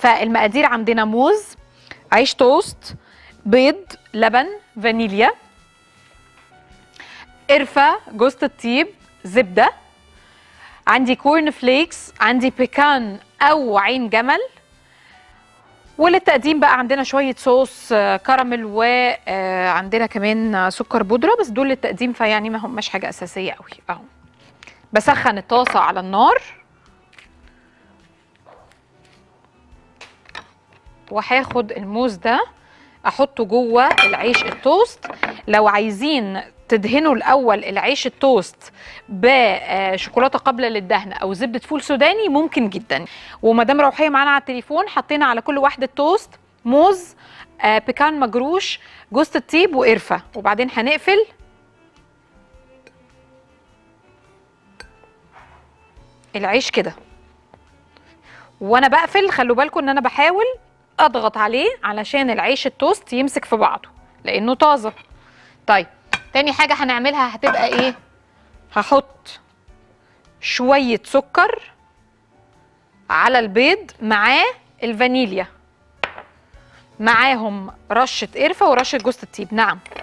فالمقادير عندنا موز عيش توست بيض لبن فانيليا قرفه جوز الطيب زبده عندي كورن فليكس عندي بيكان او عين جمل وللتقديم بقى عندنا شويه صوص آه، كراميل وعندنا كمان آه، سكر بودره بس دول للتقديم فيعني ما هماش حاجه اساسيه قوي اهو بسخن الطاسه على النار وهاخد الموز ده احطه جوه العيش التوست لو عايزين تدهنوا الاول العيش التوست بشوكولاته قابله للدهن او زبده فول سوداني ممكن جدا ومدام روحيه معانا على التليفون حطينا على كل واحده توست موز آه، بيكان مجروش جوز الطيب وقرفه وبعدين هنقفل العيش كده وانا بقفل خلوا بالكم ان انا بحاول اضغط عليه علشان العيش التوست يمسك في بعضه لانه طازه طيب تاني حاجه هنعملها هتبقى ايه هحط شويه سكر على البيض معاه الفانيليا معاهم رشه قرفه ورشه جوز الطيب نعم